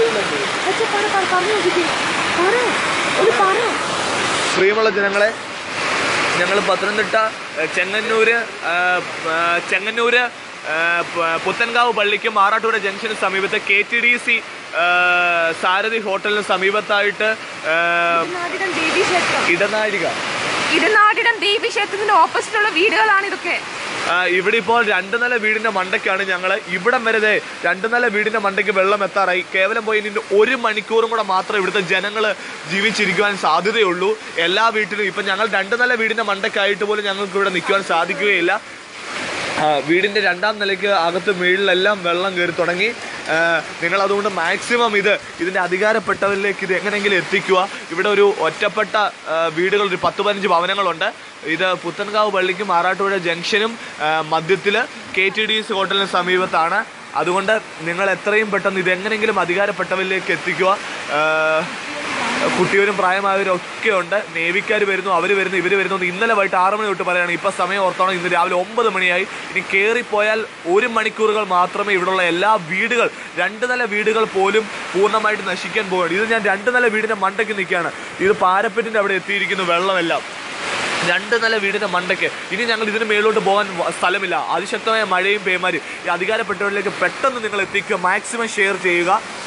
അച്ഛാ, പറ, പറ, പറഞ്ഞു നോക്കിക്കേ. പറ. ഒന്ന് പറ. പ്രിയമുള്ള ജനങ്ങളെ ഞങ്ങൾ പത്തനംതിട്ട ഏഹ്, ചെങ്ങന്നൂര് ഏഹ്, ഏഹ്, ചെങ്ങന്നൂര് ഏഹ്, പ- പുത്തൻകാവ് പള്ളിക്കും ആറാട്ടുപുഴ ജംഗ്ഷന് സമീപത്ത് K T D C Sarathi ഹോട്ടലിന് സമീപത്തായിട്ട് ഏഹ്, ഇടനാടിടം ദേവീക്ഷേത്രം ഇടനാഴിക ഇടനാടിടം ദേവീക്ഷേത്രത്തിന്റെ ഓപ്പോസിറ്റുള്ള വീടുകളാണ് ഇതൊക്കെ ആ, ഇവിടെ ഇപ്പോൾ രണ്ട് നില വീടിന്റെ മണ്ടയ്ക്കാണ് ഞങ്ങൾ ഇവിടം വരെ ദേ രണ്ട് നില വീടിന്റെ മണ്ടയ്ക്ക് വെള്ളം എത്താറായി കേവലം പോയി ഇനി ഒരു മണിക്കൂറും കൂടെ മാത്രമേ ഇവിടുത്തെ ജനങ്ങൾ ജീവിച്ചിരിക്കുവാൻ സാധ്യതയുള്ളൂ എല്ലാ വീട്ടിലും ഇപ്പം ഞങ്ങൾ രണ്ട് നില വീടിന്റെ മണ്ടയ്ക്കായിട്ട് പോലും ഞങ്ങൾക്ക് ഇവിടെ നിൽക്കുവാൻ സാധിക്കുകയില്ല ആ, വീടിന്റെ രണ്ടാം നിലയ്ക്ക് അകത്ത് മുകളിലെല്ലാം വെള്ളം കയറി തുടങ്ങി ആ, നിങ്ങൾ അതുകൊണ്ട് മാക്സിമം ഇത് ഇതിന്റെ അധികാരപ്പെട്ടവരിലേക്ക് ഇത് എങ്ങനെയെങ്കിലും എത്തിക്കുക ഇവിടെ ഒരു ഒറ്റപ്പെട്ട ആ, വീടുകൾ ഒരു പത്ത് പതിനഞ്ച് ഭവനങ്ങളുണ്ട് ഇത് പുത്തൻകാവ് പള്ളിക്കും ആറാട്ടുപുഴ ജംഗ്ഷനും മധ്യത്തിൽ കെ ടി ഡി സി ഹോട്ടലിന് സമീപത്താണ് അതുകൊണ്ട് നിങ്ങൾ എത്രയും പെട്ടെന്ന് ഇത് എങ്ങനെയെങ്കിലും അധികാരപ്പെട്ടവരിലേക്ക് എത്തിക്കുക ആ, കുട്ടിയവരും പ്രായമായവരും ഒക്കെ ഉണ്ട് നേവിക്കാർ വരുന്നു അവർ വരുന്നു ഇവർ വരുന്നു എന്ന് ഇന്നലെ വൈകിട്ട് ആറ് മണി തൊട്ട് പറയുകയാണ് ഇപ്പം സമയം ഓർത്തോണം ഇന്ന് രാവിലെ ഒമ്പത് മണിയായി ഇനി കയറിപ്പോയാൽ ഒരു മണിക്കൂറുകൾ മാത്രമേ ഇവിടെയുള്ള എല്ലാ വീടുകൾ രണ്ട് നില വീടുകൾ പോലും പൂർണ്ണമായിട്ട് നശിക്കാൻ പോവുകയാണ് ഇത് ഞാൻ രണ്ട് നില വീടിൻ്റെ മണ്ടയ്ക്ക് നിൽക്കുകയാണ് ഇത് പാരപ്പറ്റിൻ്റെ അവിടെ എത്തിയിരിക്കുന്നു വെള്ളമെല്ലാം രണ്ട് നില വീടിന്റെ മണ്ടയ്ക്ക് ഇനി ഞങ്ങൾ ഇതിന് മേലോട്ട് പോകാൻ വ- സ്ഥലമില്ല അതിശക്തമായ മഴയും പേമാരും ഈ അധികാരപ്പെട്ടവരിലേക്ക് പെട്ടെന്ന് നിങ്ങൾ എത്തിക്കുക മാക്സിമം ഷെയർ ചെയ്യുക